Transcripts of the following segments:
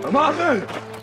ماضي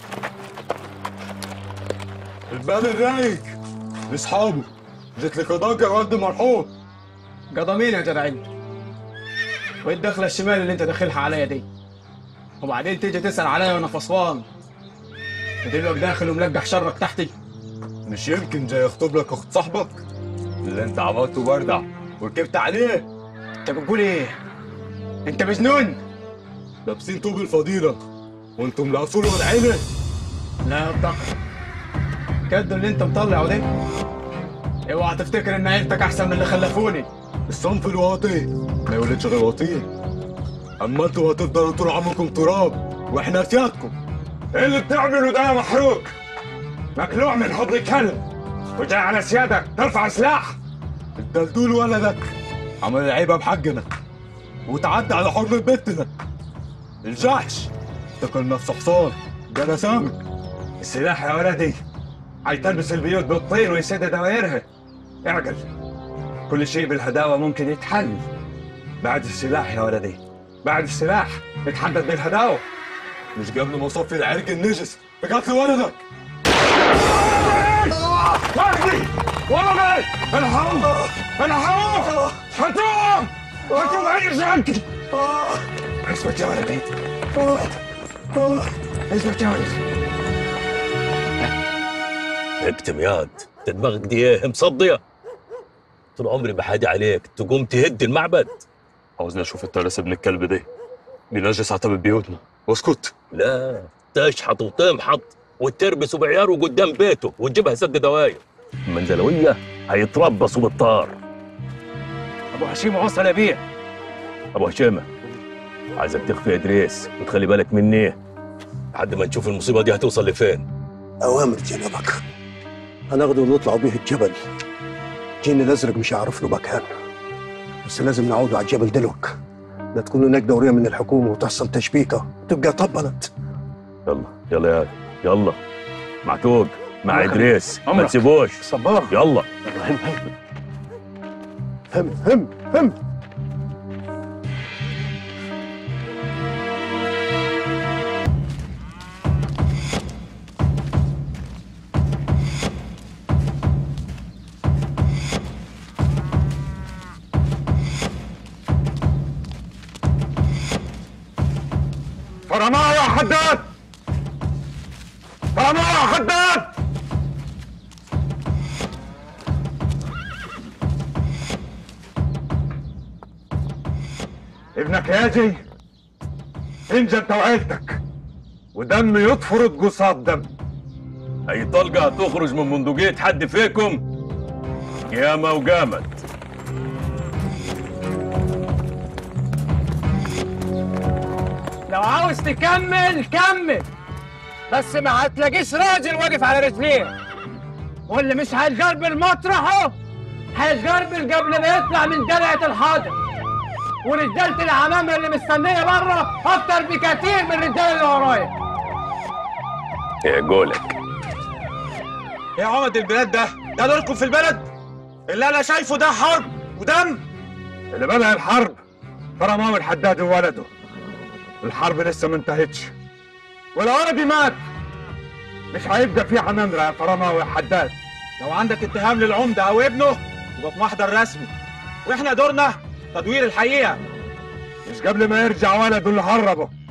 البلد رايق لاصحابه جيت لقضاك يا ولد مرحوم قضى مين يا جدع انت؟ وايه الدخله الشمال اللي انت داخلها عليا دي؟ وبعدين تيجي تسال عليا وانا فصلان وتبقى داخل وملقح شرك تحتي مش يمكن جاي يخطب لك اخت صاحبك اللي انت عملته بردع وركبت عليه انت بتقول ايه؟ انت مجنون؟ لابسين طوب الفضيله وانتم الاصول والعيله لا ابطأ كدو اللي انت مطلعه ده اوعى تفتكر ان عيلتك احسن من اللي خلفوني الصنف الواطي ما يولدش غير وطيه اما انتوا هتفضلوا طول عمركم تراب واحنا اسيادكم ايه اللي بتعمله ده يا محروق مكلوع من حضن كلب وجاي على سيادك ترفع سلاح الدلدول ولدك عمل العيبه بحقنا وتعدى على حرمه بيتنا الجحش افتكر نفسه حصان ده سامك السلاح يا ولدي هيتلبس البيوت بالطين ويسد دوايرها اعقل كل شيء بالهداوة ممكن يتحل بعد السلاح يا ولدي بعد السلاح نتحدد بالهداوة مش قبل ما اصفي العرق النجس بقتل ولدك ولدي ولدي الحرام الحرام حتوم حتوم عيشك اثبت يا ولدي اثبت يا ولدي اكتم ياد انت دماغك دي ايه مصديه طول عمري بحادي عليك تقوم تهد المعبد عاوزني اشوف الترس ابن الكلب ده بينجس عتب بيوتنا واسكت لا تشحط وتمحط وتربسه بعياره قدام بيته وتجيبها سد دواير المنزلويه هيتربصوا بالطار ابو هشيم وصل ابيع ابو هشامه عايزك تخفي ادريس وتخلي بالك مني لحد ما نشوف المصيبه دي هتوصل لفين أوامر جنابك هناخده ونطلعوا بيه الجبل الجن الأزرق مش هيعرف له مكان بس لازم نعودوا على الجبل دلوك لا تكون هناك دورية من الحكومة وتحصل تشبيكة وتبقى طبلت يلا يلا يا يلا معتوق مع عمرك. ادريس ما عمرك. تسيبوش صباح يلا هم هم هم هم فرماه يا حداد فرماه يا حداد ابنك ياجي انجى انت وعيلتك ودم يطفرد قصاد دم اي طلقه هتخرج من بندقيه حد فيكم ياما وقامت لو عاوز تكمل كمل بس ما هتلاقيش راجل واقف على رجليه واللي مش هيتجربل مطرحه هيتجربل قبل ما يطلع من دلعة الحاضر ورجالة العمامة اللي مستنية بره أكتر بكتير من الرجالة اللي ورايا ايه قولك يا عمد البلاد ده ده دوركم في البلد اللي انا شايفه ده حرب ودم اللي بدأ الحرب فرماوي الحداد وولده الحرب لسه ما انتهتش ولو ولدي مات مش هيبقى في حنندرة يا فرماوي يا حداد لو عندك اتهام للعمدة او ابنه يبقى في محضر رسمي واحنا دورنا تدوير الحقيقة مش قبل ما يرجع ولده اللي هربه